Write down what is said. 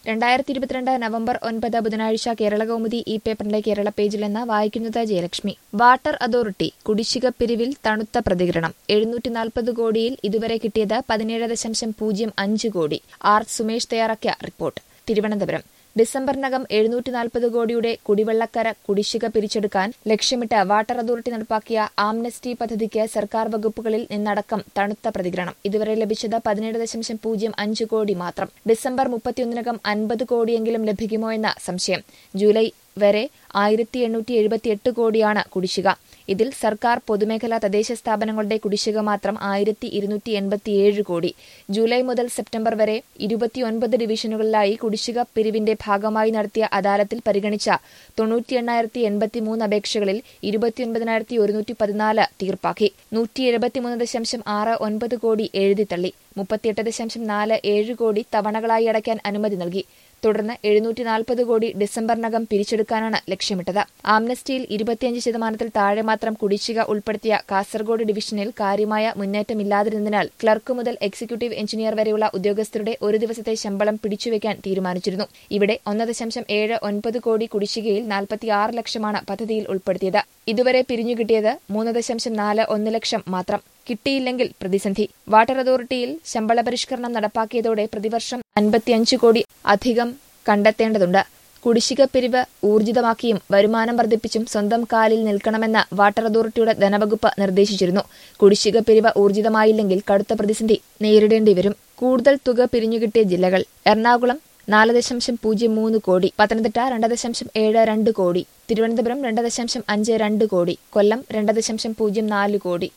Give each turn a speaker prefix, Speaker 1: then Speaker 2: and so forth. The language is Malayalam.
Speaker 1: രണ്ടായിരത്തി ഇരുപത്തിരണ്ട് നവംബർ ഒൻപത് ബുധനാഴ്ച കേരളകൗമുദി ഈ പേപ്പറിന്റെ കേരള പേജിൽ നിന്ന് വായിക്കുന്നത് ജയലക്ഷ്മി വാട്ടർ അതോറിറ്റി കുടിശ്ശിക പിരിവിൽ തണുത്ത പ്രതികരണം എഴുന്നൂറ്റി നാൽപ്പത് കോടിയിൽ ഇതുവരെ കിട്ടിയത് പതിനേഴ് ദശാംശം പൂജ്യം അഞ്ച് കോടി ആർ സുമേഷ് തയ്യാറാക്കിയ റിപ്പോർട്ട് തിരുവനന്തപുരം ഡിസംബറിനകം എഴുന്നൂറ്റി നാൽപ്പത് കോടിയുടെ കുടിവെള്ളക്കര കുടിശ്ശിക പിരിച്ചെടുക്കാൻ ലക്ഷ്യമിട്ട് വാട്ടർ അതോറിറ്റി നടപ്പാക്കിയ ആംനസ്റ്റി പദ്ധതിക്ക് സർക്കാർ വകുപ്പുകളിൽ നിന്നടക്കം തണുത്ത പ്രതികരണം ഇതുവരെ ലഭിച്ചത് പതിനേഴ് ദശാംശം പൂജ്യം അഞ്ച് കോടി മാത്രം ഡിസംബർ മുപ്പത്തിയൊന്നിനകം അൻപത് കോടിയെങ്കിലും ലഭിക്കുമോ എന്ന സംശയം ജൂലൈ വരെ ആയിരത്തി എണ്ണൂറ്റി എഴുപത്തിയെട്ട് കോടിയാണ് കുടിശ്ശിക ഇതിൽ സർക്കാർ പൊതുമേഖലാ തദ്ദേശ സ്ഥാപനങ്ങളുടെ കുടിശ്ശിക മാത്രം ആയിരത്തി ഇരുന്നൂറ്റി എൺപത്തിയേഴ് കോടി ജൂലൈ മുതൽ സെപ്റ്റംബർ വരെ ഇരുപത്തിയൊൻപത് ഡിവിഷനുകളിലായി കുടിശ്ശിക പിരിവിന്റെ ഭാഗമായി നടത്തിയ അദാലത്തിൽ പരിഗണിച്ച തൊണ്ണൂറ്റി എണ്ണായിരത്തി എൺപത്തിമൂന്ന് അപേക്ഷകളിൽ ഇരുപത്തിയൊൻപതിനായിരത്തി ഒരുന്നൂറ്റി പതിനാല് തീർപ്പാക്കി നൂറ്റി എഴുപത്തിമൂന്ന് ദശാംശം ആറ് ഒൻപത് കോടി എഴുതിത്തള്ളി മുപ്പത്തിയെട്ട് ദശാംശം നാല് ഏഴ് കോടി തവണകളായി അടയ്ക്കാൻ അനുമതി നൽകി തുടർന്ന് എഴുന്നൂറ്റി നാൽപ്പത് കോടി ഡിസംബറിനകം പിരിച്ചെടുക്കാനാണ് ലക്ഷ്യമിട്ടത് ആംനസ്റ്റിയിൽ ഇരുപത്തിയഞ്ച് ശതമാനത്തിൽ താഴെ മാത്രം കുടിശ്ശിക ഉൾപ്പെടുത്തിയ കാസർഗോഡ് ഡിവിഷനിൽ കാര്യമായ മുന്നേറ്റമില്ലാതിരുന്നതിനാൽ ക്ലർക്ക് മുതൽ എക്സിക്യൂട്ടീവ് എഞ്ചിനീയർ വരെയുള്ള ഉദ്യോഗസ്ഥരുടെ ഒരു ദിവസത്തെ ശമ്പളം പിടിച്ചുവെക്കാൻ തീരുമാനിച്ചിരുന്നു ഇവിടെ ഒന്ന് ദശാംശം ഏഴ് ഒൻപത് കോടി കുടിശ്ശികയിൽ നാൽപ്പത്തിയാറ് ലക്ഷമാണ് പദ്ധതിയിൽ ഉൾപ്പെടുത്തിയത് ഇതുവരെ പിരിഞ്ഞുകിട്ടിയത് മൂന്ന് ദശാംശം നാല് ഒന്ന് ലക്ഷം മാത്രം കിട്ടിയില്ലെങ്കിൽ പ്രതിസന്ധി വാട്ടർ അതോറിറ്റിയിൽ ശമ്പള പരിഷ്കരണം നടപ്പാക്കിയതോടെ പ്രതിവർഷം അൻപത്തിയഞ്ച് കോടി അധികം കണ്ടെത്തേണ്ടതുണ്ട് കുടിശ്ശിക പിരിവ് ഊർജിതമാക്കിയും വരുമാനം വർദ്ധിപ്പിച്ചും സ്വന്തം കാലിൽ നിൽക്കണമെന്ന് വാട്ടർ അതോറിറ്റിയുടെ ധനവകുപ്പ് നിർദ്ദേശിച്ചിരുന്നു കുടിശ്ശിക പിരിവ് ഊർജിതമായില്ലെങ്കിൽ കടുത്ത പ്രതിസന്ധി നേരിടേണ്ടി വരും കൂടുതൽ തുക പിരിഞ്ഞുകിട്ടിയ ജില്ലകൾ എറണാകുളം നാല് ദശാംശം പൂജ്യം മൂന്ന് കോടി പത്തനംതിട്ട രണ്ട് ദശാംശം ഏഴ് രണ്ട് കോടി തിരുവനന്തപുരം രണ്ട് ദശാംശം അഞ്ച് രണ്ട് കോടി കൊല്ലം രണ്ട് ദശാംശം പൂജ്യം നാല് കോടി